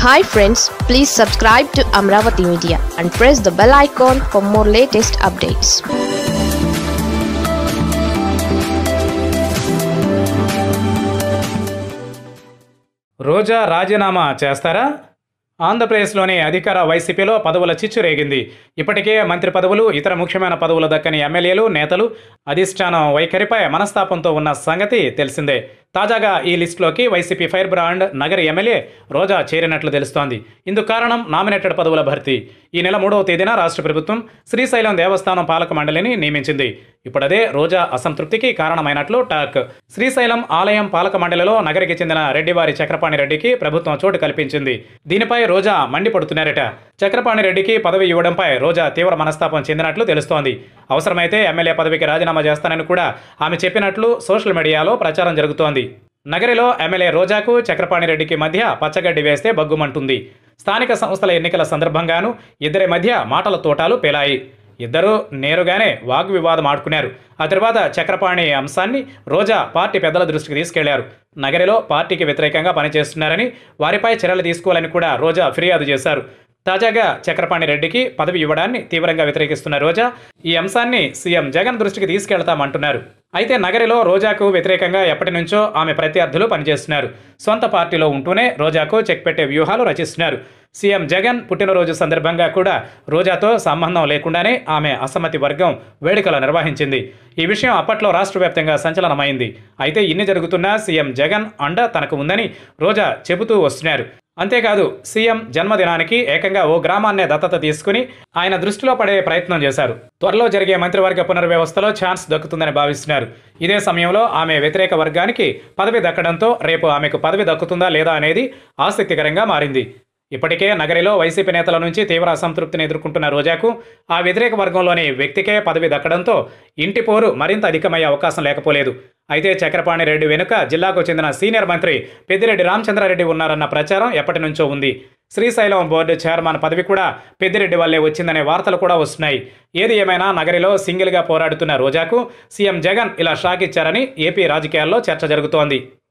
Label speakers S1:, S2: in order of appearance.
S1: hi friends please subscribe to Amaravati media and press the bell icon for more latest updates
S2: Roja రాజీనామా చేస్తారా ఆంధ్రప్రదేశ్లోని అధికార వైసీపీలో పదవుల చిచ్చు రేగింది ఇప్పటికే మంత్రి పదవులు ఇతర ముఖ్యమైన పదవులు దక్కని ఎమ్మెల్యేలు నేతలు అధిష్టానం వైఖరిపై మనస్తాపంతో ఉన్న సంగతి తెలిసిందే తాజాగా ఈ లిస్టులోకి YCP fire brand Nagari MLA Roja చేరినట్లు తెలుస్తోంది ఇందుకు కారణం నామినేటెడ్ పదవుల భర్తీ ఈ నెల మూడవ తేదీన రాష్ట్ర ప్రభుత్వం శ్రీశైలం దేవస్థానం పాలక మండలిని నియమించింది ఇప్పుడదే రోజా అసంతృప్తికి కారణమైనట్లు టాక్ శ్రీశైలం ఆలయం పాలక మండలిలో నగరికి చెందిన రెడ్డివారి చక్రపాణి రెడ్డికి ప్రభుత్వం చోటు కల్పించింది దీనిపై రోజా మండిపడుతున్నారట చక్రపాణి రెడ్డికి పదవి ఇవ్వడంపై రోజా తీవ్ర మనస్తాపం చెందినట్లు తెలుస్తోంది అవసరమైతే ఎమ్మెల్యే పదవికి రాజీనామా చేస్తానని కూడా ఆమె చెప్పినట్లు సోషల్ మీడియాలో ప్రచారం జరుగుతోంది నగరిలో ఎమ్మెల్యే రోజాకు చక్రపాణి రెడ్డికి మధ్య పచ్చగడ్డి వేస్తే బగ్గుమంటుంది స్థానిక సంస్థల ఎన్నికల సందర్భంగానూ ఇద్దరి మధ్య మాటల తోటాలు పేలాయి ఇద్దరూ నేరుగానే వాగ్వివాదం ఆడుకున్నారు ఆ తర్వాత చక్రపాణి అంశాన్ని రోజా పార్టీ పెద్దల దృష్టికి తీసుకెళ్లారు నగరిలో పార్టీకి వ్యతిరేకంగా పనిచేస్తున్నారని వారిపై చర్యలు తీసుకోవాలని కూడా రోజా ఫిర్యాదు చేశారు తాజాగా చక్రపాణి రెడ్డికి పదవి ఇవ్వడాన్ని తీవ్రంగా వ్యతిరేకిస్తున్న రోజా ఈ అంశాన్ని సీఎం జగన్ దృష్టికి తీసుకెళ్తామంటున్నారు అయితే నగరిలో రోజాకు వ్యతిరేకంగా ఎప్పటి నుంచో ఆమె ప్రత్యర్థులు పనిచేస్తున్నారు సొంత పార్టీలో ఉంటూనే రోజాకు చెక్ పెట్టే వ్యూహాలు రచిస్తున్నారు సీఎం జగన్ పుట్టినరోజు సందర్భంగా కూడా రోజాతో సంబంధం లేకుండానే ఆమె అసమ్మతి వర్గం వేడుకలు నిర్వహించింది ఈ విషయం అప్పట్లో రాష్ట్ర వ్యాప్తంగా సంచలనమైంది అయితే ఇన్ని జరుగుతున్నా సీఎం జగన్ అండ తనకు ఉందని రోజా చెబుతూ వస్తున్నారు అంతేకాదు సీఎం జన్మదినానికి ఏకంగా ఓ గ్రామాన్నే దత్తత తీసుకుని ఆయన దృష్టిలో పడే ప్రయత్నం చేశారు త్వరలో జరిగే మంత్రివర్గ పునర్వ్యవస్థలో ఛాన్స్ దక్కుతుందని భావిస్తున్నారు ఇదే సమయంలో ఆమె వ్యతిరేక వర్గానికి పదవి దక్కడంతో రేపు ఆమెకు పదవి దక్కుతుందా లేదా అనేది ఆసక్తికరంగా మారింది ఇప్పటికే నగరిలో వైసీపీ నేతల నుంచి తీవ్ర అసంతృప్తిని ఎదుర్కొంటున్న రోజాకు ఆ వ్యతిరేక వర్గంలోని వ్యక్తికే పదవి దక్కడంతో ఇంటి పోరు మరింత అధికమయ్యే అవకాశం లేకపోలేదు అయితే చక్రపాణి రెడ్డి వెనుక జిల్లాకు చెందిన సీనియర్ మంత్రి పెద్దిరెడ్డి రామచంద్రారెడ్డి ఉన్నారన్న ప్రచారం ఎప్పటి నుంచో ఉంది శ్రీశైలం బోర్డు చైర్మన్ పదవి కూడా పెద్దిరెడ్డి వల్లే వచ్చిందనే వార్తలు కూడా వస్తున్నాయి ఏది ఏమైనా నగరిలో సింగిల్గా పోరాడుతున్న రోజాకు సీఎం జగన్ ఇలా షాక్ ఇచ్చారని ఏపీ రాజకీయాల్లో చర్చ జరుగుతోంది